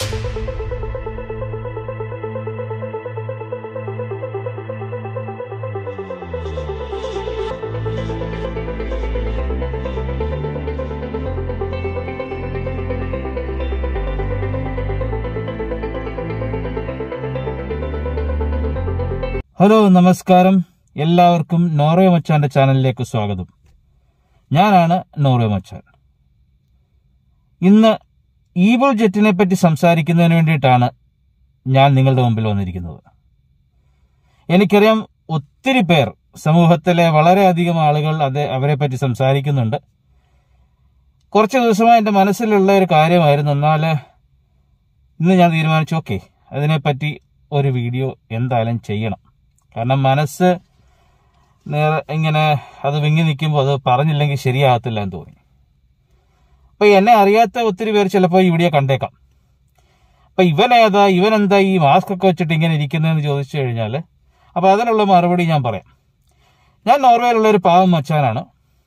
Hello നമസ്കാരം എല്ലാവർക്കും Norway മച്ചാന്റെ ചാനലിലേക്ക് സ്വാഗതം ഞാനാണ് നോർവേ മച്ചാൻ ഇന്ന് ഈബിൾ ജെറ്റിനെ പറ്റി സംസാരിക്കുന്നതിന് വേണ്ടിയിട്ടാണ് ഞാൻ നിങ്ങളുടെ മുമ്പിൽ വന്നിരിക്കുന്നത് എനിക്കറിയാം ഒത്തിരി പേർ സമൂഹത്തിലെ വളരെയധികം ആളുകൾ അത് അവരെ പറ്റി സംസാരിക്കുന്നുണ്ട് കുറച്ച് ദിവസമായി എൻ്റെ മനസ്സിലുള്ള ഒരു കാര്യമായിരുന്നു എന്നാൽ ഇന്ന് ഞാൻ തീരുമാനിച്ചു ഓക്കെ അതിനെപ്പറ്റി ഒരു വീഡിയോ എന്തായാലും ചെയ്യണം കാരണം മനസ്സ് നേരെ ഇങ്ങനെ അത് വിങ്ങി നിൽക്കുമ്പോൾ അത് പറഞ്ഞില്ലെങ്കിൽ ശരിയാകത്തില്ല എന്ന് തോന്നി അപ്പോൾ എന്നെ അറിയാത്ത ഒത്തിരി പേർ ചിലപ്പോൾ ഈ വീഡിയോ കണ്ടേക്കാം അപ്പോൾ ഇവൻ ഏതാ ഇവൻ എന്താ ഈ മാസ്ക് ഒക്കെ വെച്ചിട്ട് ഇങ്ങനെ ഇരിക്കുന്നതെന്ന് ചോദിച്ചു കഴിഞ്ഞാൽ അപ്പോൾ അതിനുള്ള മറുപടി ഞാൻ പറയാം ഞാൻ നോർവേയിലുള്ള ഒരു പാവം മച്ചാനാണ്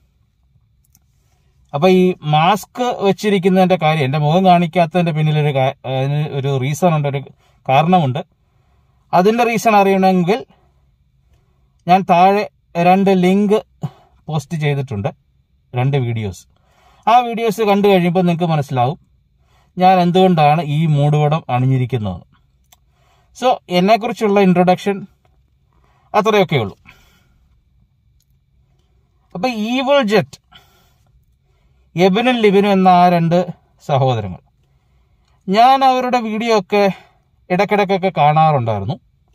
അപ്പൊ ഈ മാസ്ക് വെച്ചിരിക്കുന്നതിന്റെ കാര്യം എന്റെ മുഖം കാണിക്കാത്തതിന്റെ പിന്നിലൊരു കാ- അതിന് ഒരു റീസൺ ഉണ്ട് ഒരു കാരണമുണ്ട് അതിന്റെ റീസൺ അറിയണമെങ്കിൽ ഞാൻ താഴെ രണ്ട് ലിങ്ക് പോസ്റ്റ് ചെയ്തിട്ടുണ്ട് രണ്ട് വീഡിയോസ് ആ വീഡിയോസ് കണ്ടു കഴിയുമ്പോൾ നിങ്ങൾക്ക് മനസ്സിലാവും ഞാൻ എന്തുകൊണ്ടാണ് ഈ മൂടുപടം അണിഞ്ഞിരിക്കുന്നത് സോ എന്നെക്കുറിച്ചുള്ള ഇൻട്രൊഡക്ഷൻ അത്രയൊക്കെ ഉള്ളൂ അപ്പൊ ഈവിൾ ജെറ്റ് എബിനും ലിബിനും എന്ന ആ രണ്ട് സഹോദരങ്ങൾ ഞാൻ അവരുടെ വീഡിയോ ഒക്കെ ഇടയ്ക്കിടയ്ക്കൊക്കെ കാണാറുണ്ടായിരുന്നു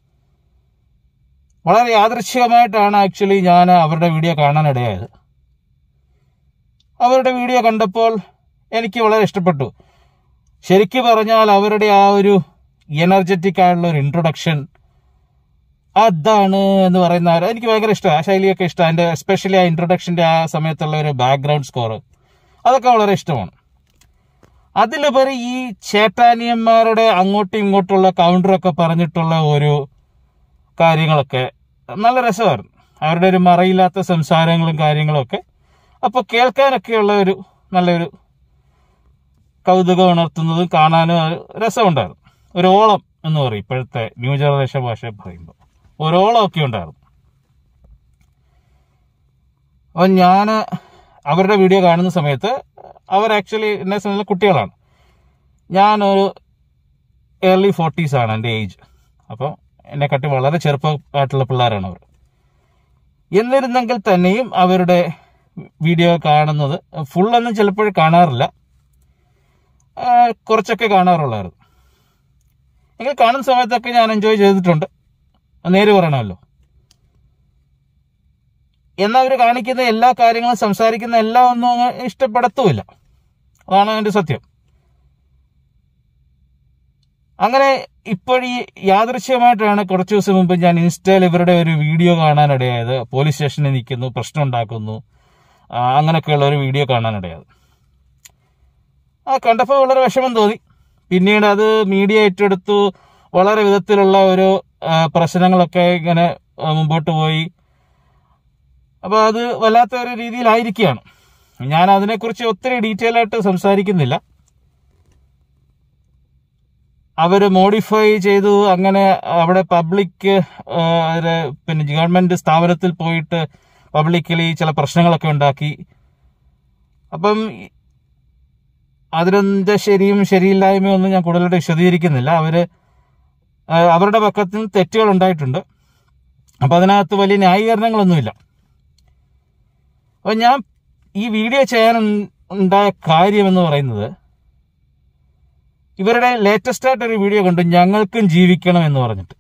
വളരെ യാദൃച്ഛികമായിട്ടാണ് ആക്ച്വലി ഞാൻ അവരുടെ വീഡിയോ കാണാനിടയായത് അവരുടെ വീഡിയോ കണ്ടപ്പോൾ എനിക്ക് വളരെ ഇഷ്ടപ്പെട്ടു ശരിക്കു പറഞ്ഞാൽ അവരുടെ ആ ഒരു എനർജറ്റിക് ആയിട്ടുള്ള ഒരു ഇൻട്രൊഡക്ഷൻ അതാണ് എന്ന് പറയുന്ന ആ ഒരു- എനിക്ക് ഭയങ്കര ഇഷ്ടമാണ് ആ ശൈലിയൊക്കെ ഇഷ്ടമാണ് അതിന്റെ എസ്പെഷ്യലി ആ ഇൻട്രൊഡക്ഷന്റെ ആ സമയത്തുള്ള ഒരു ബാക്ക്ഗ്രൗണ്ട് സ്കോർ അതൊക്കെ വളരെ ഇഷ്ടമാണ് അതിലുപരി ഈ ചേട്ടാനിയന്മാരുടെ അങ്ങോട്ടും ഇങ്ങോട്ടുള്ള കൗണ്ടറൊക്കെ പറഞ്ഞിട്ടുള്ള ഒരു കാര്യങ്ങളൊക്കെ നല്ല രസമായിരുന്നു അവരുടെ ഒരു മറയില്ലാത്ത സംസാരങ്ങളും കാര്യങ്ങളൊക്കെ അപ്പോൾ കേൾക്കാനൊക്കെയുള്ള ഒരു നല്ലൊരു കൗതുകം ഉണർത്തുന്നതും കാണാനും ഒരു രസമുണ്ടായിരുന്നു ഒരു ഓളം എന്ന് പറയും ഇപ്പോഴത്തെ ന്യൂ ജനറേഷൻ ഭാഷ പറയുമ്പോൾ ഒരു ഓളമൊക്കെ ഉണ്ടായിരുന്നു അപ്പം ഞാൻ അവരുടെ വീഡിയോ കാണുന്ന സമയത്ത് അവർ ആക്ച്വലി എന്നെ സംബന്ധിച്ച കുട്ടികളാണ് ഞാനൊരു ഏർലി ഫോർട്ടീസ് ആണ് എൻ്റെ ഏജ് അപ്പം എന്നെക്കാട്ടി വളരെ ചെറുപ്പമായിട്ടുള്ള പിള്ളേരാണ് അവർ എന്നിരുന്നെങ്കിൽ തന്നെയും അവരുടെ വീഡിയോ കാണുന്നത് ഫുള്ളൊന്നും ചിലപ്പോൾ കാണാറില്ല ആ, കുറച്ചൊക്കെ കാണാറുള്ളായിരുന്നു എങ്കിൽ കാണുന്ന സമയത്തൊക്കെ ഞാൻ എൻജോയ് ചെയ്തിട്ടുണ്ട് നേര് പറയണമല്ലോ എന്നാൽ അവർ കാണിക്കുന്ന എല്ലാ കാര്യങ്ങളും സംസാരിക്കുന്ന എല്ലാം ഒന്നും അങ്ങ് ഇഷ്ടപ്പെടത്തുമില്ല അതാണ് അതിന്റെ സത്യം അങ്ങനെ ഇപ്പോഴീ യാദൃശ്യമായിട്ടാണ് കുറച്ച് ദിവസം മുമ്പ് ഞാൻ ഇൻസ്റ്റയിൽ ഇവരുടെ ഒരു വീഡിയോ കാണാനിടയായത് പോലീസ് സ്റ്റേഷനിൽ നിൽക്കുന്നു പ്രശ്നം ഉണ്ടാക്കുന്നു ആ, അങ്ങനെയൊക്കെയുള്ള ഒരു വീഡിയോ കാണാനിടയായത് ആ കണ്ടപ്പോൾ വളരെ വിഷമം തോന്നി പിന്നീട് അത് മീഡിയ ഏറ്റെടുത്തു വളരെ വിധത്തിലുള്ള ഒരു ആ, പ്രശ്നങ്ങളൊക്കെ ഇങ്ങനെ ആ, മുമ്പോട്ട് പോയി അപ്പോൾ അത് വല്ലാത്ത ഒരു രീതിയിലായിരിക്കുകയാണ് ഞാൻ അതിനെക്കുറിച്ച് ഒത്തിരി ഡീറ്റെയിൽ ആയിട്ട് സംസാരിക്കുന്നില്ല അവർ മോഡിഫൈ ചെയ്തു അങ്ങനെ അവിടെ പബ്ലിക് പിന്നെ ഗവൺമെന്റ് സ്ഥാപനത്തിൽ പോയിട്ട് പബ്ലിക്കലി ചില പ്രശ്നങ്ങളൊക്കെ ഉണ്ടാക്കി അപ്പം ഈ- അതിനെന്താ ശരിയും ശരിയില്ലായ്മയും ഒന്നും ഞാൻ കൂടുതലായിട്ട് വിശദീകരിക്കുന്നില്ല അവര് ആ, അവരുടെ പക്കത്തിൽ നിന്ന് തെറ്റുകൾ ഉണ്ടായിട്ടുണ്ട് അപ്പൊ അതിനകത്ത് വലിയ ന്യായീകരണങ്ങളൊന്നുമില്ല അപ്പൊ ഞാൻ ഈ വീഡിയോ ചെയ്യാൻ ഉൺ- ഉണ്ടായ കാര്യം എന്ന് പറയുന്നത് ഇവരുടെ ലേറ്റസ്റ്റ് ആയിട്ട് ഒരു വീഡിയോ കണ്ടു ഞങ്ങൾക്കും ജീവിക്കണം എന്ന് പറഞ്ഞിട്ട്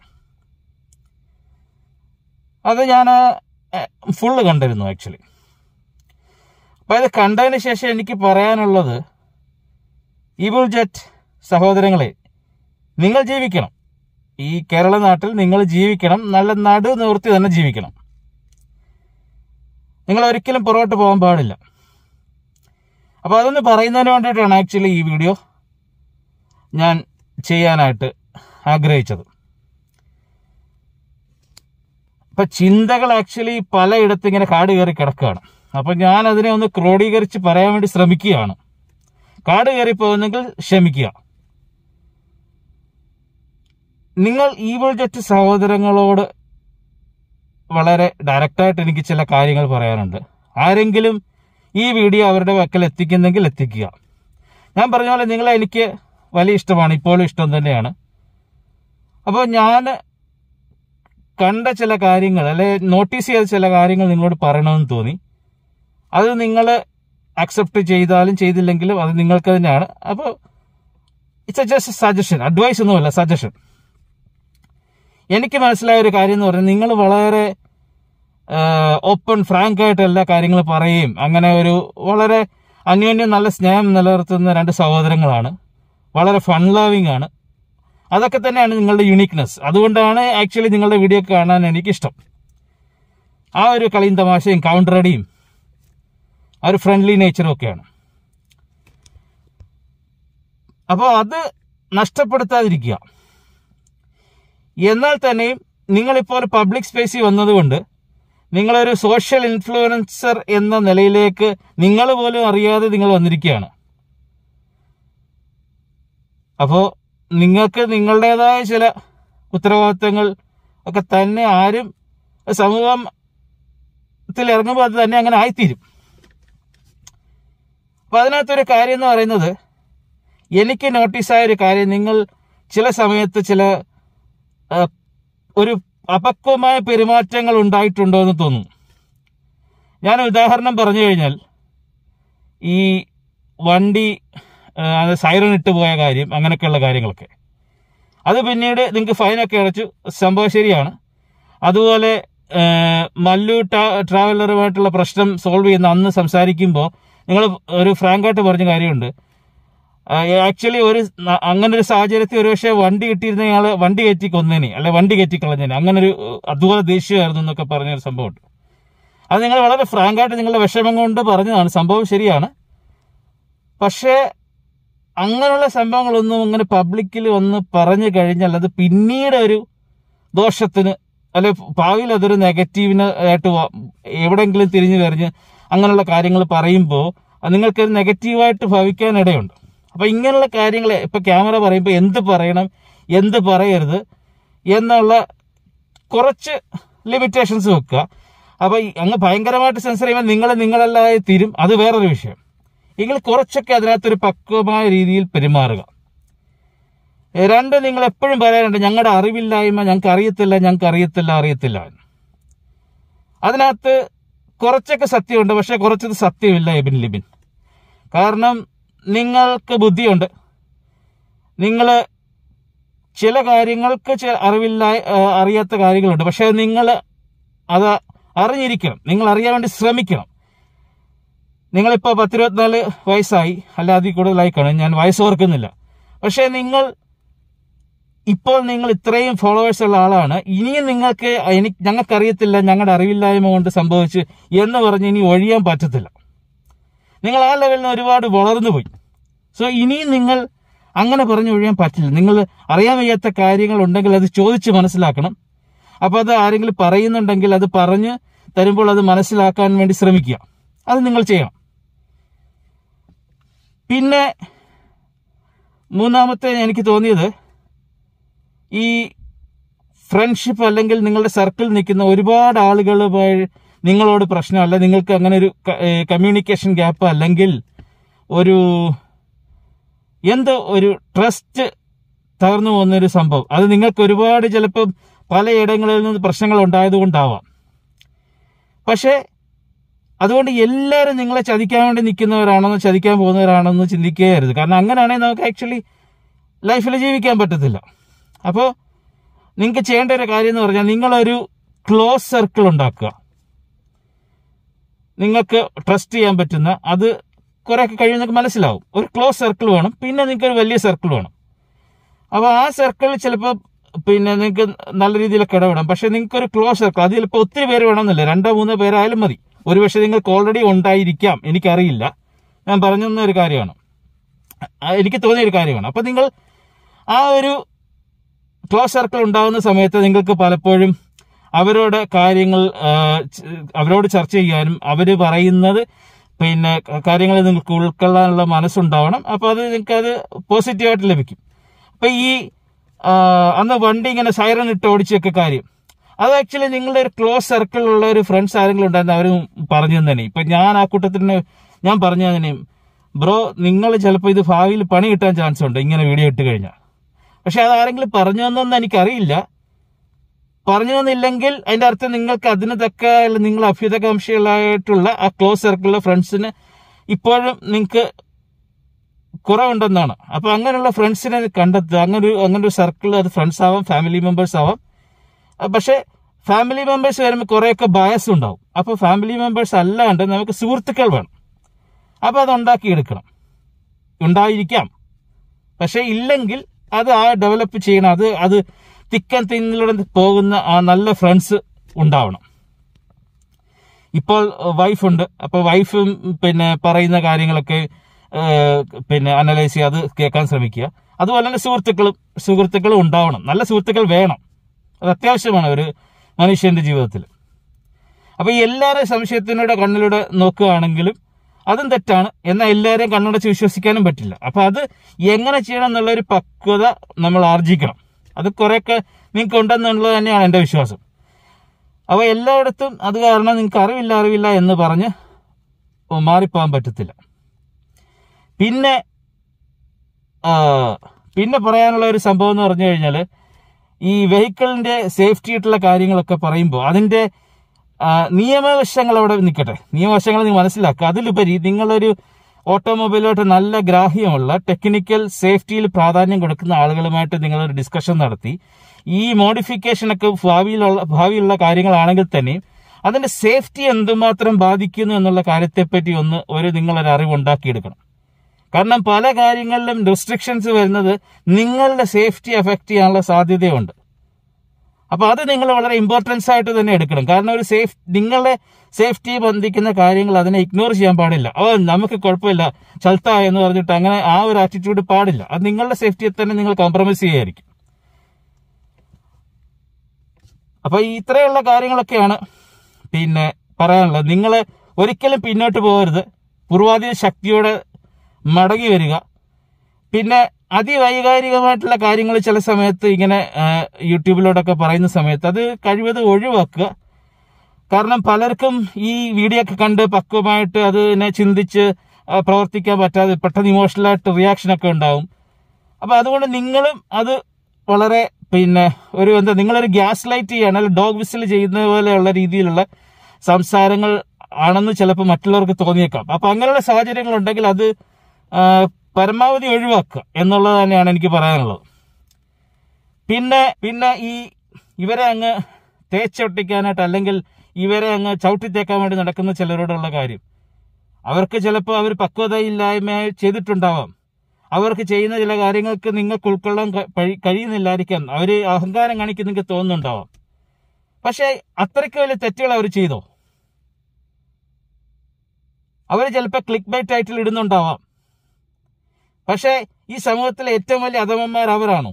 അത് ഞാൻ ഫുള്ള് കണ്ടിരുന്നു ആക്ച്വലി അപ്പൊ അത് കണ്ടതിന് ശേഷം എനിക്ക് പറയാനുള്ളത് ഈബിൾ ജെറ്റ് സഹോദരങ്ങളെ നിങ്ങൾ ജീവിക്കണം ഈ കേരള നാട്ടിൽ നിങ്ങൾ ജീവിക്കണം നല്ല നടു നിവൃത്തി തന്നെ ജീവിക്കണം നിങ്ങൾ ഒരിക്കലും പുറകോട്ട് പോകാൻ പാടില്ല അപ്പൊ അതൊന്ന് പറയുന്നതിന് വേണ്ടിയിട്ടാണ് ആക്ച്വലി ഈ വീഡിയോ ഞാൻ ചെയ്യാനായിട്ട് ആഗ്രഹിച്ചത് അപ്പൊ ചിന്തകൾ ആക്ച്വലി പലയിടത്തും ഇങ്ങനെ കാട് കയറി കിടക്കുകയാണ് അപ്പൊ ഞാൻ അതിനെ ഒന്ന് ക്രോഡീകരിച്ച് പറയാൻ വേണ്ടി ശ്രമിക്കുകയാണ് കാട് കയറി പോകുന്നെങ്കിൽ ക്ഷമിക്കുക നിങ്ങൾ ഈവിൾ ജെറ്റ് സഹോദരങ്ങളോട് വളരെ ഡയറക്റ്റായിട്ട് എനിക്ക് ചില കാര്യങ്ങൾ പറയാനുണ്ട് ആരെങ്കിലും ഈ വീഡിയോ അവരുടെ വക്കൽ എത്തിക്കുന്നെങ്കിൽ എത്തിക്കുക ഞാൻ പറഞ്ഞ പോലെ നിങ്ങളെ എനിക്ക് വലിയ ഇഷ്ടമാണ് ഇപ്പോഴും ഇഷ്ടം തന്നെയാണ് അപ്പോൾ ഞാൻ കണ്ട ചില കാര്യങ്ങൾ അല്ലെ നോട്ടീസ് ചെയ്ത ചില കാര്യങ്ങൾ നിങ്ങളോട് പറയണമെന്ന് തോന്നി അത് നിങ്ങൾ അക്സെപ്റ്റ് ചെയ്താലും ചെയ്തില്ലെങ്കിലും അത് നിങ്ങൾക്ക് തന്നെയാണ് അപ്പോൾ ഇറ്റ്സ് ജസ്റ്റ് സജഷൻ അഡ്വൈസ് ഒന്നുമല്ല സജഷൻ എനിക്ക് മനസ്സിലായ ഒരു കാര്യം എന്ന് പറഞ്ഞാൽ നിങ്ങൾ വളരെ ഓപ്പൺ ഫ്രാങ്ക് ആയിട്ട് എല്ലാ കാര്യങ്ങളും പറയുകയും അങ്ങനെ ഒരു വളരെ അന്യോന്യം നല്ല സ്നേഹം നിലനിർത്തുന്ന രണ്ട് സഹോദരങ്ങളാണ് വളരെ ഫൺ ലവിങ് ആണ് അതൊക്കെ തന്നെയാണ് നിങ്ങളുടെ യുണീക്നെസ് അതുകൊണ്ടാണ് ആക്ച്വലി നിങ്ങളുടെ വീഡിയോ കാണാൻ എനിക്കിഷ്ടം ആ ഒരു കളിയും തമാശയും കൗണ്ടറടിയും ആ ഒരു ഫ്രണ്ട്ലി നേച്ചറും ഒക്കെയാണ് അപ്പോൾ അത് നഷ്ടപ്പെടുത്താതിരിക്കുക എന്നാൽ തന്നെയും നിങ്ങളിപ്പോൾ ഒരു പബ്ലിക് സ്പേസിൽ വന്നതുകൊണ്ട് നിങ്ങളൊരു സോഷ്യൽ ഇൻഫ്ലുവൻസർ എന്ന നിലയിലേക്ക് നിങ്ങൾ പോലും അറിയാതെ നിങ്ങൾ വന്നിരിക്കുകയാണ് അപ്പോൾ നിങ്ങൾക്ക് നിങ്ങളുടേതായ ചില ഉത്തരവാദിത്തങ്ങൾ ഒക്കെ തന്നെ ആരും സമൂഹത്തിൽ ഇറങ്ങുമ്പോൾ അത് തന്നെ അങ്ങനെ ആയിത്തീരും അപ്പൊ അതിനകത്തൊരു കാര്യം എന്ന് പറയുന്നത് എനിക്ക് നോട്ടീസായ ഒരു കാര്യം നിങ്ങൾ ചില സമയത്ത് ചില ആ, ഒരു അപക്വമായ പെരുമാറ്റങ്ങൾ ഉണ്ടായിട്ടുണ്ടോ എന്ന് തോന്നുന്നു ഞാൻ ഉദാഹരണം പറഞ്ഞു കഴിഞ്ഞാൽ ഈ വണ്ടി സൈറൺ ഇട്ട് പോയ കാര്യം അങ്ങനെയൊക്കെയുള്ള കാര്യങ്ങളൊക്കെ അത് പിന്നീട് നിങ്ങൾക്ക് ഫൈനൊക്കെ അടച്ചു സംഭവം ശരിയാണ് അതുപോലെ ആ, മല്ലു ട്രാ- ട്രാവലറുമായിട്ടുള്ള പ്രശ്നം സോൾവ് ചെയ്യുന്ന അന്ന് സംസാരിക്കുമ്പോൾ നിങ്ങൾ ഒരു ഫ്രാങ്കായിട്ട് പറഞ്ഞ കാര്യമുണ്ട് ആക്ച്വലി ഒരു ന- അങ്ങനെ ഒരു സാഹചര്യത്തിൽ ഒരുപക്ഷെ വണ്ടി കിട്ടിയിരുന്ന ഇയാള് വണ്ടി കയറ്റി കൊന്നേനെ അല്ലെ വണ്ടി കയറ്റി കളഞ്ഞേനെ അങ്ങനെ ഒരു അതുപോലെ ദേഷ്യമായിരുന്നു എന്നൊക്കെ പറഞ്ഞൊരു സംഭവമുണ്ട് അത് നിങ്ങൾ വളരെ ഫ്രാങ്കായിട്ട് നിങ്ങളുടെ വിഷമം കൊണ്ട് പറഞ്ഞതാണ് സംഭവം ശരിയാണ് പക്ഷേ അങ്ങനെയുള്ള സംഭവങ്ങളൊന്നും അങ്ങനെ പബ്ലിക്കിൽ വന്ന് പറഞ്ഞു കഴിഞ്ഞാൽ അത് പിന്നീട് ഒരു ദോഷത്തിന് അല്ലെ ഭാവിയിൽ അതൊരു നെഗറ്റീവിന് ആയിട്ട് വ- എവിടെയെങ്കിലും തിരിഞ്ഞു കറിഞ്ഞ് അങ്ങനെയുള്ള കാര്യങ്ങൾ പറയുമ്പോൾ അത് നിങ്ങൾക്കൊരു നെഗറ്റീവായിട്ട് ഭവിക്കാനിടയുണ്ട് അപ്പൊ ഇങ്ങനെയുള്ള കാര്യങ്ങൾ ഇപ്പൊ ക്യാമറ പറയുമ്പോൾ എന്ത് പറയണം എന്ത് പറയരുത് എന്നുള്ള കുറച്ച് ലിമിറ്റേഷൻസ് വെക്കുക അപ്പൊ ഈ അങ്ങ് ഭയങ്കരമായിട്ട് സെൻസർ ചെയ്യുമ്പോൾ നിങ്ങൾ നിങ്ങളല്ലാതെ തീരും അത് വേറൊരു വിഷയം എങ്കിൽ കുറച്ചൊക്കെ അതിനകത്തൊരു പക്വമായ രീതിയിൽ പെരുമാറുക ഏ, രണ്ട് നിങ്ങൾ എപ്പോഴും പറയാറുണ്ട് ഞങ്ങളുടെ അറിവില്ലായ്മ ഞങ്ങൾക്ക് അറിയത്തില്ല ഞങ്ങൾക്ക് അറിയത്തില്ല അറിയത്തില്ല എന്ന്. അതിനകത്ത് കുറച്ചൊക്കെ സത്യമുണ്ട് പക്ഷെ കുറച്ചത് സത്യമില്ല എബിൻ ലിബിൻ കാരണം നിങ്ങൾക്ക് ബുദ്ധിയുണ്ട് നിങ്ങൾ ചില കാര്യങ്ങൾക്ക് ചെ- അറിവില്ല ആ, അറിയാത്ത കാര്യങ്ങളുണ്ട് പക്ഷെ നിങ്ങൾ അത് അറിഞ്ഞിരിക്കണം നിങ്ങൾ അറിയാൻ വേണ്ടി ശ്രമിക്കണം നിങ്ങളിപ്പോൾ പത്തിരുപത്തിനാല് വയസ്സായി അല്ല അതിൽ കൂടുതലായി കാണും ഞാൻ വയസ്സ് ഓർക്കുന്നില്ല പക്ഷേ നിങ്ങൾ ഇപ്പോൾ നിങ്ങൾ ഇത്രയും ഫോളോവേഴ്സ് ഉള്ള ആളാണ് ഇനിയും നിങ്ങൾക്ക് എനിക്ക് ഞങ്ങൾക്കറിയത്തില്ല ഞങ്ങളുടെ അറിവില്ലായ്മ കൊണ്ട് സംഭവിച്ചു എന്ന് പറഞ്ഞ് ഇനി ഒഴിയാൻ പറ്റത്തില്ല നിങ്ങൾ ആ ലെവലിൽ നിന്ന് ഒരുപാട് വളർന്നു പോയി സോ ഇനിയും നിങ്ങൾ അങ്ങനെ പറഞ്ഞു ഒഴിയാൻ പറ്റില്ല നിങ്ങൾ അറിയാൻ വയ്യാത്ത കാര്യങ്ങൾ ഉണ്ടെങ്കിൽ അത് ചോദിച്ച് മനസ്സിലാക്കണം അപ്പോൾ അത് ആരെങ്കിലും പറയുന്നുണ്ടെങ്കിൽ അത് പറഞ്ഞ് തരുമ്പോൾ അത് മനസ്സിലാക്കാൻ വേണ്ടി ശ്രമിക്കുക അത് നിങ്ങൾ ചെയ്യണം പിന്നെ മൂന്നാമത്തെ എനിക്ക് തോന്നിയത് ഈ ഫ്രണ്ട്ഷിപ്പ് അല്ലെങ്കിൽ നിങ്ങളുടെ സർക്കിൾ നിൽക്കുന്ന ഒരുപാട് ആളുകളുമായി നിങ്ങളോട് പ്രശ്നമല്ല നിങ്ങൾക്ക് അങ്ങനെ ഒരു കമ്മ്യൂണിക്കേഷൻ ഗ്യാപ്പ് അല്ലെങ്കിൽ ഒരു എന്തോ ഒരു ട്രസ്റ്റ് തകർന്നു പോകുന്നൊരു സംഭവം അത് നിങ്ങൾക്ക് ഒരുപാട് ചിലപ്പം പലയിടങ്ങളിൽ നിന്ന് പ്രശ്നങ്ങൾ ഉണ്ടായതുകൊണ്ടാവാം പക്ഷേ അതുകൊണ്ട് എല്ലാവരും നിങ്ങളെ ചതിക്കാൻ വേണ്ടി നിൽക്കുന്നവരാണെന്നോ ചതിക്കാൻ പോകുന്നവരാണെന്നോ ചിന്തിക്കുകയായിരുന്നു കാരണം അങ്ങനെയാണെങ്കിൽ നമുക്ക് ആക്ച്വലി ലൈഫിൽ ജീവിക്കാൻ പറ്റത്തില്ല അപ്പോൾ നിങ്ങൾക്ക് ചെയ്യേണ്ട ഒരു കാര്യം എന്ന് പറഞ്ഞാൽ നിങ്ങളൊരു ക്ലോസ് സർക്കിൾ ഉണ്ടാക്കുക നിങ്ങൾക്ക് ട്രസ്റ്റ് ചെയ്യാൻ പറ്റുന്ന അത് കുറേയൊക്കെ കഴിയും നിങ്ങൾക്ക് മനസ്സിലാവും ഒരു ക്ലോസ് സർക്കിൾ വേണം പിന്നെ നിങ്ങൾക്ക് ഒരു വലിയ സർക്കിൾ വേണം അപ്പോൾ ആ സർക്കിളിൽ ചിലപ്പോൾ പിന്നെ നിങ്ങൾക്ക് നല്ല രീതിയിലൊക്കെ ഇടപെടാം പക്ഷെ നിങ്ങൾക്ക് ഒരു ക്ലോസ് സർക്കിൾ അത് ചിലപ്പോൾ ഒത്തിരി പേര് വേണമെന്നില്ല രണ്ടോ മൂന്നോ പേരായാലും മതി ഒരുപക്ഷെ നിങ്ങൾക്ക് ഓൾറെഡി ഉണ്ടായിരിക്കാം എനിക്കറിയില്ല ഞാൻ പറഞ്ഞു തന്ന ഒരു കാര്യമാണ് ആ, എനിക്ക് തോന്നിയ ഒരു കാര്യമാണ് അപ്പോൾ നിങ്ങൾ ആ ഒരു ക്ലോസ് സർക്കിൾ ഉണ്ടാകുന്ന സമയത്ത് നിങ്ങൾക്ക് പലപ്പോഴും അവരോട് കാര്യങ്ങൾ ആ, ച- അവരോട് ചർച്ച ചെയ്യാനും അവർ പറയുന്നത് പിന്നെ കാര്യങ്ങൾ നിങ്ങൾക്ക് ഉൾക്കൊള്ളാനുള്ള മനസ്സുണ്ടാവണം അപ്പോൾ അത് നിങ്ങൾക്ക് അത് പോസിറ്റീവായിട്ട് ലഭിക്കും അപ്പം ഈ ആ, അന്ന് വണ്ടി ഇങ്ങനെ സൈറൺ ഇട്ട് ഓടിച്ചൊക്കെ കാര്യം അത് ആക്ച്വലി നിങ്ങളുടെ ഒരു ക്ലോസ് സർക്കിളിലുള്ള ഒരു ഫ്രണ്ട്സ് ആരെങ്കിലും ഉണ്ടായിരുന്നു അവരും പറഞ്ഞു തന്നെ ഇപ്പൊ ഞാൻ ആ കൂട്ടത്തിന് ഞാൻ പറഞ്ഞു തന്നെ ബ്രോ നിങ്ങൾ ചിലപ്പോൾ ഇത് ഭാവിയിൽ പണി കിട്ടാൻ ചാൻസ് ഉണ്ട് ഇങ്ങനെ വീഡിയോ ഇട്ട് കഴിഞ്ഞാൽ പക്ഷെ അത് ആരെങ്കിലും പറഞ്ഞു തന്നൊന്നും എനിക്കറിയില്ല പറഞ്ഞു തന്നില്ലെങ്കിൽ അതിന്റെ അർത്ഥം നിങ്ങൾക്ക് അതിന് തക്ക അല്ല നിങ്ങൾ അഭ്യുതകാംക്ഷികളായിട്ടുള്ള ആ ക്ലോസ് സർക്കിളിലെ ഫ്രണ്ട്സിന് ഇപ്പോഴും നിങ്ങൾക്ക് കുറവുണ്ടെന്നാണ് അപ്പൊ അങ്ങനെയുള്ള ഫ്രണ്ട്സിനെ കണ്ടെത്തുക അങ്ങനെ ഒരു അങ്ങനെ ഒരു സർക്കിൾ അത് ഫ്രണ്ട്സ് ആവാം ഫാമിലി മെമ്പേഴ്സ് ആവാം അഹ് പക്ഷെ ഫാമിലി മെമ്പേഴ്സ് വരുമ്പോൾ കുറേയൊക്കെ ബയസ് ഉണ്ടാവും അപ്പൊ ഫാമിലി മെമ്പേഴ്സ് അല്ലാണ്ട് നമുക്ക് സുഹൃത്തുക്കൾ വേണം അപ്പൊ അത് ഉണ്ടാക്കിയെടുക്കണം ഉണ്ടായിരിക്കാം പക്ഷെ ഇല്ലെങ്കിൽ അത് ആ ഡെവലപ്പ് ചെയ്യണം അത് അത് തിക്കൻ തിന്നിലൂടെ പോകുന്ന ആ നല്ല ഫ്രണ്ട്സ് ഉണ്ടാവണം ഇപ്പോൾ വൈഫുണ്ട് അപ്പോൾ വൈഫ് പിന്നെ പറയുന്ന കാര്യങ്ങളൊക്കെ ഏഹ്, പിന്നെ അനലൈസ് ചെയ്യുക അത് കേൾക്കാൻ ശ്രമിക്കുക അതുപോലെ തന്നെ സുഹൃത്തുക്കളും സുഹൃത്തുക്കളും ഉണ്ടാവണം നല്ല സുഹൃത്തുക്കൾ വേണം അത് അത്യാവശ്യമാണ് ഒരു മനുഷ്യന്റെ ജീവിതത്തിൽ അപ്പൊ ഈ എല്ലാവരും സംശയത്തിനൂടെ കണ്ണിലൂടെ നോക്കുകയാണെങ്കിലും അതും തെറ്റാണ് എന്നാൽ എല്ലാവരെയും കണ്ണടച്ച് വിശ്വസിക്കാനും പറ്റില്ല അപ്പൊ അത് എങ്ങനെ ചെയ്യണം എന്നുള്ള ഒരു പക്വത നമ്മൾ ആർജിക്കണം അത് കുറെയൊക്കെ നിങ്ങൾക്ക് ഉണ്ടെന്നുള്ളത് തന്നെയാണ് എൻ്റെ വിശ്വാസം അപ്പൊ എല്ലായിടത്തും അത് കാരണം നിങ്ങൾക്ക് അറിവില്ല അറിവില്ല എന്ന് പറഞ്ഞ് മാറിപ്പോകാൻ പറ്റത്തില്ല പിന്നെ ആ, പിന്നെ പറയാനുള്ള ഒരു സംഭവം എന്ന് പറഞ്ഞു കഴിഞ്ഞാൽ ഈ വെഹിക്കിളിന്റെ സേഫ്റ്റി ആയിട്ടുള്ള കാര്യങ്ങളൊക്കെ പറയുമ്പോൾ അതിന്റെ ആ, നിയമവശങ്ങൾ അവിടെ നിൽക്കട്ടെ നിയമവശങ്ങൾ നിങ്ങൾ മനസ്സിലാക്കുക അതിലുപരി നിങ്ങളൊരു ഓട്ടോമൊബൈലോട്ട് നല്ല ഗ്രാഹ്യമുള്ള ടെക്നിക്കൽ സേഫ്റ്റിയിൽ പ്രാധാന്യം കൊടുക്കുന്ന ആളുകളുമായിട്ട് നിങ്ങളൊരു ഡിസ്കഷൻ നടത്തി ഈ മോഡിഫിക്കേഷനൊക്കെ ഭാവിയിലുള്ള ഭാവിയിലുള്ള കാര്യങ്ങളാണെങ്കിൽ തന്നെയും അതിന്റെ സേഫ്റ്റി എന്തുമാത്രം ബാധിക്കുന്നു എന്നുള്ള കാര്യത്തെപ്പറ്റി ഒന്ന് ഒരു നിങ്ങളൊരു അറിവ് ഉണ്ടാക്കിയെടുക്കണം കാരണം പല കാര്യങ്ങളിലും റെസ്ട്രിക്ഷൻസ് വരുന്നത് നിങ്ങളുടെ സേഫ്റ്റി എഫക്ട് ചെയ്യാനുള്ള സാധ്യതയുണ്ട് അപ്പൊ അത് നിങ്ങൾ വളരെ ഇമ്പോർട്ടൻസ് ആയിട്ട് തന്നെ എടുക്കണം കാരണം ഒരു സേഫ് നിങ്ങളുടെ സേഫ്റ്റി ബന്ധിക്കുന്ന കാര്യങ്ങൾ അതിനെ ഇഗ്നോർ ചെയ്യാൻ പാടില്ല ഓ നമുക്ക് കുഴപ്പമില്ല ചൽത്ത എന്ന് പറഞ്ഞിട്ട് അങ്ങനെ ആ ഒരു ആറ്റിറ്റ്യൂഡ് പാടില്ല അത് നിങ്ങളുടെ സേഫ്റ്റിയെ തന്നെ നിങ്ങൾ കോംപ്രമൈസ് ചെയ്യായിരിക്കും അപ്പൊ ഈ ഇത്രയുള്ള കാര്യങ്ങളൊക്കെയാണ് പിന്നെ പറയാനുള്ളത് നിങ്ങൾ ഒരിക്കലും പിന്നോട്ട് പോകരുത് പൂർവാധിക ശക്തിയോടെ മടങ്ങി വരിക പിന്നെ അതിവൈകാരികമായിട്ടുള്ള കാര്യങ്ങൾ ചില സമയത്ത് ഇങ്ങനെ ആ, യൂട്യൂബിലോട്ടൊക്കെ പറയുന്ന സമയത്ത് അത് കഴിവതും ഒഴിവാക്കുക കാരണം പലർക്കും ഈ വീഡിയോ ഒക്കെ കണ്ട് പക്വമായിട്ട് അതിനെ ചിന്തിച്ച് ആ, പ്രവർത്തിക്കാൻ പറ്റാതെ പെട്ടെന്ന് ഇമോഷണലായിട്ട് റിയാക്ഷൻ ഒക്കെ ഉണ്ടാവും അപ്പൊ അതുകൊണ്ട് നിങ്ങളും അത് വളരെ പിന്നെ ഒരു എന്താ നിങ്ങളൊരു ഗ്യാസ് ലൈറ്റ് ചെയ്യാണ് അല്ലെങ്കിൽ ഡോഗ് വിസിൽ ചെയ്യുന്ന പോലെയുള്ള രീതിയിലുള്ള സംസാരങ്ങൾ ആണെന്ന് ചിലപ്പോൾ മറ്റുള്ളവർക്ക് തോന്നിയേക്കാം അപ്പൊ അങ്ങനെയുള്ള സാഹചര്യങ്ങൾ ഉണ്ടെങ്കിൽ അത് ആ, പരമാവധി ഒഴിവാക്കുക എന്നുള്ളത് തന്നെയാണ് എനിക്ക് പറയാനുള്ളത് പിന്നെ പിന്നെ ഈ ഇവരെ അങ്ങ് തേച്ചൊട്ടിക്കാനായിട്ട് അല്ലെങ്കിൽ ഇവരെ അങ്ങ് ചവിട്ടിത്തേക്കാൻ വേണ്ടി നടക്കുന്ന ചിലരോടുള്ള കാര്യം അവർക്ക് ചിലപ്പോൾ അവർ പക്വതയില്ലായ്മ ചെയ്തിട്ടുണ്ടാവാം അവർക്ക് ചെയ്യുന്ന ചില കാര്യങ്ങൾക്ക് നിങ്ങൾക്ക് ഉൾക്കൊള്ളാൻ ക- കഴി- കഴിയുന്നില്ലായിരിക്കാം അവർ അഹങ്കാരം കാണിക്കുന്ന നിങ്ങൾക്ക് തോന്നുന്നുണ്ടാവാം പക്ഷേ അത്രയ്ക്ക് വലിയ തെറ്റുകൾ അവർ ചെയ്തോ അവർ ചിലപ്പോൾ ക്ലിക്ക് ബൈ ടൈറ്റിൽ ഇടുന്നുണ്ടാവാം പക്ഷേ ഈ സമൂഹത്തിലെ ഏറ്റവും വലിയ അധമന്മാർ അവരാണോ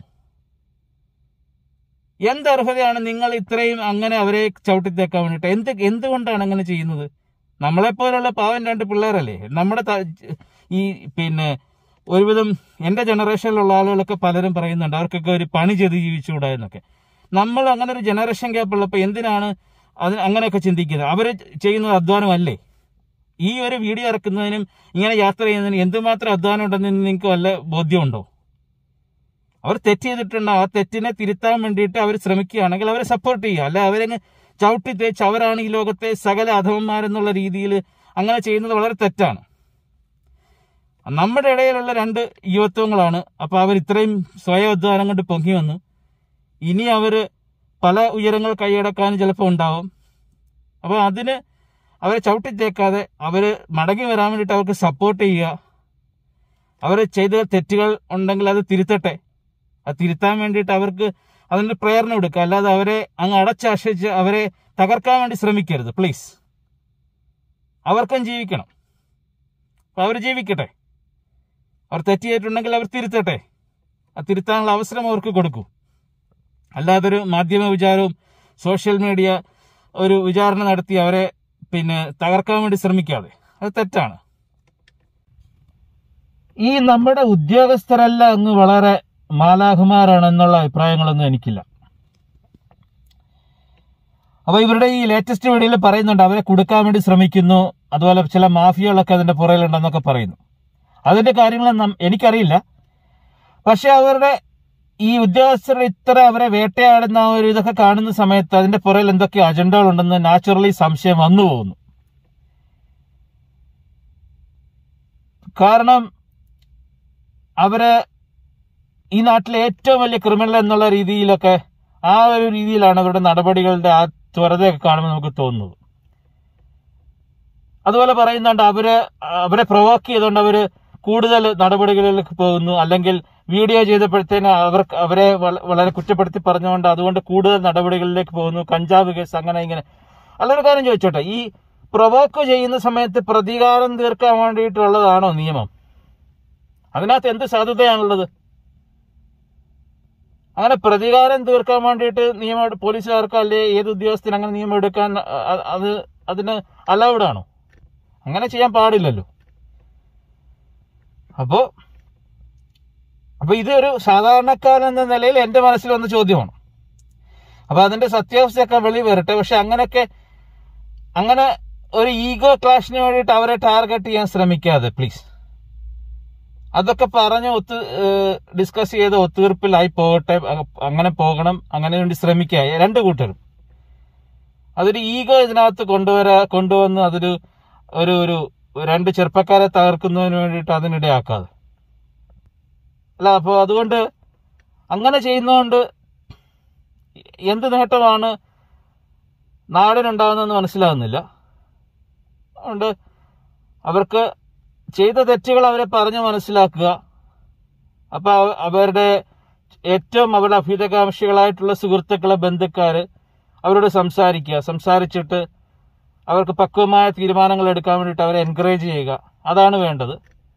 എന്ത് അർഹതയാണ് നിങ്ങൾ ഇത്രയും അങ്ങനെ അവരെ ചവിട്ടിത്തേക്കാൻ വേണ്ടിയിട്ട് എന്ത് എന്തുകൊണ്ടാണ് അങ്ങനെ ചെയ്യുന്നത് നമ്മളെപ്പോലുള്ള പാവം രണ്ട് പിള്ളേരല്ലേ നമ്മുടെ ത- ഈ പിന്നെ ഒരുവിധം എൻ്റെ ജനറേഷനിലുള്ള ആളുകളൊക്കെ പലരും പറയുന്നുണ്ട് അവർക്കൊക്കെ ഒരു പണി ചെയ്ത് ജീവിച്ചുകൂടാ എന്നൊക്കെ നമ്മൾ അങ്ങനെ ഒരു ജനറേഷൻ ഗ്യാപ്പ് ഉള്ളപ്പോൾ എന്തിനാണ് അതിന് അങ്ങനെയൊക്കെ ചിന്തിക്കുന്നത് അവർ ചെയ്യുന്നത് അധ്വാനമല്ലേ ഈ ഒരു വീഡിയോ ഇറക്കുന്നതിനും ഇങ്ങനെ യാത്ര ചെയ്യുന്നതിനും എന്തുമാത്രം അധ്വാനം ഉണ്ടെന്ന് നിങ്ങൾക്ക് വല്ല ബോധ്യമുണ്ടോ അവർ തെറ്റ് ചെയ്തിട്ടുണ്ട് ആ തെറ്റിനെ തിരുത്താൻ വേണ്ടിയിട്ട് അവർ ശ്രമിക്കുകയാണെങ്കിൽ അവരെ സപ്പോർട്ട് ചെയ്യുക അല്ല അവരങ്ങ് ചവിട്ടി തേച്ച് അവരാണ് ഈ ലോകത്തെ സകല അധമന്മാരെന്നുള്ള രീതിയിൽ അങ്ങനെ ചെയ്യുന്നത് വളരെ തെറ്റാണ് നമ്മുടെ ഇടയിലുള്ള രണ്ട് യുവത്വങ്ങളാണ് അപ്പൊ അവർ ഇത്രയും സ്വയം അധ്വാനം കൊണ്ട് പൊങ്ങി വന്നു ഇനി അവര് പല ഉയരങ്ങൾ കൈയടക്കാനും ചിലപ്പോൾ ഉണ്ടാവും അപ്പൊ അതിന് അവരെ ചവിട്ടിത്തേക്കാതെ അവര് മടങ്ങി വരാൻ വേണ്ടിയിട്ട് അവർക്ക് സപ്പോർട്ട് ചെയ്യുക അവർ ചെയ്ത തെറ്റുകൾ ഉണ്ടെങ്കിൽ അത് തിരുത്തട്ടെ അത് തിരുത്താൻ വേണ്ടിയിട്ട് അവർക്ക് അതിന്റെ പ്രേരണ കൊടുക്കുക അല്ലാതെ അവരെ അങ്ങ് അടച്ചാശ്രയിച്ച് അവരെ തകർക്കാൻ വേണ്ടി ശ്രമിക്കരുത് പ്ലീസ് അവർക്കും ജീവിക്കണം അപ്പൊ അവർ ജീവിക്കട്ടെ അവർ തെറ്റ് ചെയ്തിട്ടുണ്ടെങ്കിൽ അവർ തിരുത്തട്ടെ ആ തിരുത്താനുള്ള അവസരം അവർക്ക് കൊടുക്കൂ അല്ലാതൊരു മാധ്യമ വിചാരവും സോഷ്യൽ മീഡിയ ഒരു വിചാരണ നടത്തി അവരെ പിന്നെ തകർക്കാൻ വേണ്ടി ശ്രമിക്കാതെ അത് തെറ്റാണ് ഈ നമ്മുടെ ഉദ്യോഗസ്ഥരെല്ലാം അങ്ങ് വളരെ മാലാഖമാരാണെന്നുള്ള അഭിപ്രായങ്ങളൊന്നും എനിക്കില്ല അപ്പൊ ഇവരുടെ ഈ ലേറ്റസ്റ്റ് വീഡിയോയിൽ പറയുന്നുണ്ട് അവരെ കൊടുക്കാൻ വേണ്ടി ശ്രമിക്കുന്നു അതുപോലെ ചില മാഫിയകളൊക്കെ അതിന്റെ പുറകിലുണ്ടെന്നൊക്കെ പറയുന്നു അതിന്റെ കാര്യങ്ങളൊന്നും എനിക്കറിയില്ല പക്ഷെ അവരുടെ ഈ ഉദ്യോഗസ്ഥർ ഇത്ര അവരെ വേട്ടയാടുന്ന ആ ഒരു ഇതൊക്കെ കാണുന്ന സമയത്ത് അതിന്റെ പുറകിൽ എന്തൊക്കെ അജണ്ടകളുണ്ടെന്ന് നാച്ചുറലി സംശയം വന്നു പോകുന്നു കാരണം അവര് ഈ നാട്ടിലെ ഏറ്റവും വലിയ ക്രിമിനൽ എന്നുള്ള രീതിയിലൊക്കെ ആ ഒരു രീതിയിലാണ് അവരുടെ നടപടികളുടെ ആ ത്വരതയൊക്കെ കാണുമ്പോൾ നമുക്ക് തോന്നുന്നത് അതുപോലെ പറയുന്നുണ്ട് അവര് അവരെ പ്രൊവോക്ക് ചെയ്തുകൊണ്ട് അവര് കൂടുതൽ നടപടികളിലേക്ക് പോകുന്നു അല്ലെങ്കിൽ വീഡിയോ ചെയ്തപ്പോഴത്തേന് അവർക്ക് അവരെ വള- വളരെ കുറ്റപ്പെടുത്തി പറഞ്ഞുകൊണ്ട് അതുകൊണ്ട് കൂടുതൽ നടപടികളിലേക്ക് പോകുന്നു കഞ്ചാവ് കേസ് അങ്ങനെ ഇങ്ങനെ അല്ലൊരു കാര്യം ചോദിച്ചോട്ടെ ഈ പ്രൊവോക്ക് ചെയ്യുന്ന സമയത്ത് പ്രതികാരം തീർക്കാൻ വേണ്ടിയിട്ടുള്ളതാണോ നിയമം അതിനകത്ത് എന്ത് സാധ്യതയാണുള്ളത് അങ്ങനെ പ്രതികാരം തീർക്കാൻ വേണ്ടിയിട്ട് നിയമം എടു- പോലീസുകാർക്കോ അല്ലെ ഏത് ഉദ്യോഗസ്ഥന് അങ്ങനെ നിയമം എടുക്കാൻ അ- അത് അതിന് അലൗഡ് ആണോ അങ്ങനെ ചെയ്യാൻ പാടില്ലല്ലോ അപ്പോ അപ്പൊ ഇതൊരു സാധാരണക്കാരൻ എന്ന നിലയിൽ എന്റെ മനസ്സിൽ വന്ന ചോദ്യമാണ് അപ്പൊ അതിന്റെ സത്യാവസ്ഥയൊക്കെ വെളി വരട്ടെ പക്ഷെ അങ്ങനെയൊക്കെ അങ്ങനെ ഒരു ഈഗോ ക്ലാഷിന് വേണ്ടിയിട്ട് അവരെ ടാർഗറ്റ് ചെയ്യാൻ ശ്രമിക്കാതെ പ്ലീസ് അതൊക്കെ പറഞ്ഞ് ഒത്ത് ഡിസ്കസ് ചെയ്ത് ഒത്തുതീർപ്പിലായി പോകട്ടെ അ- അങ്ങനെ പോകണം അങ്ങനെ വേണ്ടി ശ്രമിക്കുക രണ്ട് കൂട്ടരും അതൊരു ഈഗോ ഇതിനകത്ത് കൊണ്ടുവരാ കൊണ്ടുവന്ന് അതൊരു ഒരു ഒരു രണ്ട് ചെറുപ്പക്കാരെ തകർക്കുന്നതിന് വേണ്ടിയിട്ട് അതിനിടയാക്കാതെ അല്ല അപ്പോൾ അതുകൊണ്ട് അങ്ങനെ ചെയ്യുന്നതുകൊണ്ട് എന്ത് നേട്ടമാണ് നാടിനുണ്ടാകുന്നതെന്ന് മനസ്സിലാകുന്നില്ല അതുകൊണ്ട് അവർക്ക് ചെയ്ത തെറ്റുകൾ അവരെ പറഞ്ഞ് മനസ്സിലാക്കുക അപ്പൊ അവ- അവരുടെ ഏറ്റവും അവരുടെ അഭ്യുതകാംക്ഷികളായിട്ടുള്ള സുഹൃത്തുക്കളെ ബന്ധുക്കാര് അവരോട് സംസാരിക്കുക സംസാരിച്ചിട്ട് അവർക്ക് പക്വമായ തീരുമാനങ്ങൾ എടുക്കാൻ വേണ്ടിയിട്ട് അവരെ എൻകറേജ് ചെയ്യുക അതാണ് വേണ്ടത്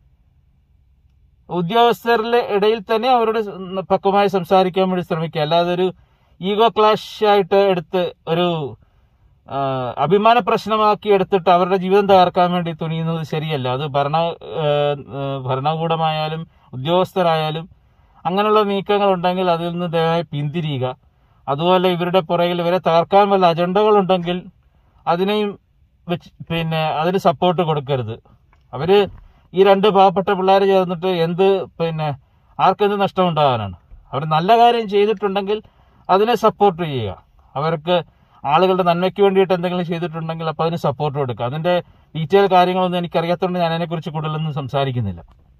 ഉദ്യോഗസ്ഥരുടെ ഇടയിൽ തന്നെ അവരോട് പക്വമായി സംസാരിക്കാൻ വേണ്ടി ശ്രമിക്കുക അല്ലാതെ ഒരു ഈഗോ ക്ലാഷ് ആയിട്ട് എടുത്ത് ഒരു ആ, അഭിമാന പ്രശ്നമാക്കി എടുത്തിട്ട് അവരുടെ ജീവിതം തകർക്കാൻ വേണ്ടി തുനിയുന്നത് ശരിയല്ല അത് ഭരണ ആ, ആ, ഭരണകൂടമായാലും ഉദ്യോഗസ്ഥരായാലും അങ്ങനെയുള്ള നീക്കങ്ങൾ ഉണ്ടെങ്കിൽ അതിൽ നിന്ന് ദയവായി പിന്തിരിയുക അതുപോലെ ഇവരുടെ പുറകിൽ ഇവരെ തകർക്കാൻ വല്ല അജണ്ടകളുണ്ടെങ്കിൽ അതിനെയും വെച്ച് പിന്നെ അതിന് സപ്പോർട്ട് കൊടുക്കരുത് അവര് ഈ രണ്ട് പാവപ്പെട്ട പിള്ളേർ ചേർന്നിട്ട് എന്ത് പിന്നെ ആർക്കെന്ത് നഷ്ടമുണ്ടാകാനാണ് അവർ നല്ല കാര്യം ചെയ്തിട്ടുണ്ടെങ്കിൽ അതിനെ സപ്പോർട്ട് ചെയ്യുക അവർക്ക് ആളുകളുടെ നന്മയ്ക്ക് വേണ്ടിയിട്ട് എന്തെങ്കിലും ചെയ്തിട്ടുണ്ടെങ്കിൽ അപ്പോൾ അതിന് സപ്പോർട്ട് കൊടുക്കുക അതിന്റെ ഡീറ്റെയിൽ കാര്യങ്ങളൊന്നും എനിക്കറിയാത്തതുകൊണ്ട് ഞാൻ അതിനെക്കുറിച്ച് കൂടുതലൊന്നും സംസാരിക്കുന്നില്ല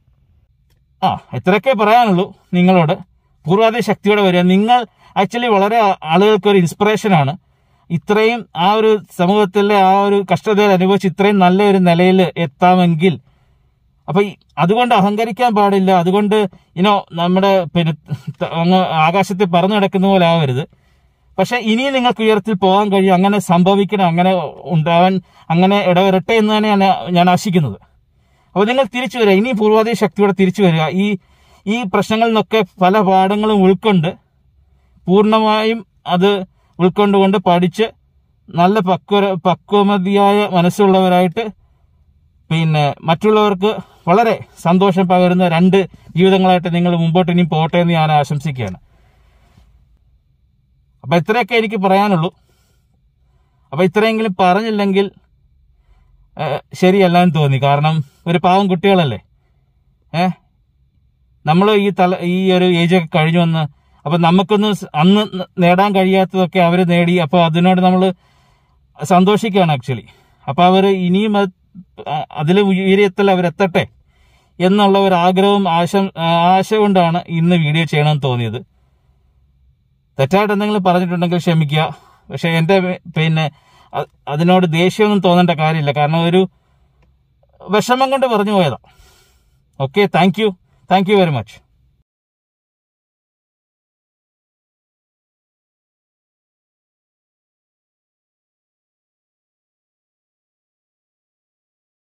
ആ ഇത്രയൊക്കെ പറയാനുള്ളൂ നിങ്ങളോട് പൂർവാധിക ശക്തിയോടെ വരിക നിങ്ങൾ ആക്ച്വലി വളരെ ആ- ആളുകൾക്ക് ഒരു ഇൻസ്പിറേഷനാണ് ഇത്രയും ആ ഒരു സമൂഹത്തിലെ ആ ഒരു കഷ്ടതയിൽ അനുഭവിച്ച് ഇത്രയും നല്ല ഒരു നിലയിൽ എത്താമെങ്കിൽ അപ്പൊ ഈ- അതുകൊണ്ട് അഹങ്കരിക്കാൻ പാടില്ല അതുകൊണ്ട് ഇനോ നമ്മുടെ പിന്നെ ത- അങ്ങ് ആകാശത്തിൽ പറന്നു കിടക്കുന്ന പോലെ ആവരുത് പക്ഷെ ഇനിയും നിങ്ങൾക്ക് ഉയരത്തിൽ പോകാൻ കഴിയും അങ്ങനെ സംഭവിക്കണം അങ്ങനെ ഉണ്ടാവാൻ അങ്ങനെ ഇടവരട്ടെ എന്ന് തന്നെയാണ് ഞാൻ ആശിക്കുന്നത് അപ്പോൾ നിങ്ങൾ തിരിച്ചു വരിക ഇനി പൂർവാധിക ശക്തിയോടെ തിരിച്ചു വരിക ഈ ഈ പ്രശ്നങ്ങളിൽ നിന്നൊക്കെ പല പാഠങ്ങളും ഉൾക്കൊണ്ട് പൂർണ്ണമായും അത് ഉൾക്കൊണ്ടുകൊണ്ട് പഠിച്ച് നല്ല പക്വ പക്വമതിയായ മനസ്സുള്ളവരായിട്ട് പിന്നെ മറ്റുള്ളവർക്ക് വളരെ സന്തോഷം പകരുന്ന രണ്ട് ജീവിതങ്ങളായിട്ട് നിങ്ങൾ മുമ്പോട്ട് ഇനിയും പോട്ടെ എന്ന് ഞാൻ ആശംസിക്കുകയാണ് അപ്പൊ ഇത്രയൊക്കെ എനിക്ക് പറയാനുള്ളൂ അപ്പൊ ഇത്രയെങ്കിലും പറഞ്ഞില്ലെങ്കിൽ ഏഹ്, ശരിയല്ല എന്ന് തോന്നി കാരണം ഒരു പാവം കുട്ടികളല്ലേ ഏഹ് നമ്മൾ ഈ തല ഈ ഒരു ഏജൊക്കെ കഴിഞ്ഞു വന്ന് അപ്പൊ നമുക്കൊന്ന് സ് അന്ന് ന- നേടാൻ കഴിയാത്തതൊക്കെ അവർ നേടി അപ്പൊ അതിനോട് നമ്മൾ സന്തോഷിക്കുകയാണ് ആക്ച്വലി അപ്പൊ അവർ ഇനിയും അതിൽ ഉയരത്തിൽ അവരെത്തട്ടെ എന്നുള്ള ഒരു ആഗ്രഹവും ആശ ആശ കൊണ്ടാണ് ഇന്ന് വീഡിയോ ചെയ്യണമെന്ന് തോന്നിയത് തെറ്റായിട്ട് എന്തെങ്കിലും പറഞ്ഞിട്ടുണ്ടെങ്കിൽ ക്ഷമിക്കുക പക്ഷെ എൻ്റെ പിന്നെ അ- അതിനോട് ദേഷ്യമൊന്നും തോന്നേണ്ട കാര്യമില്ല കാരണം ഒരു വിഷമം കൊണ്ട് പറഞ്ഞു പോയതാ okay thank you thank you very much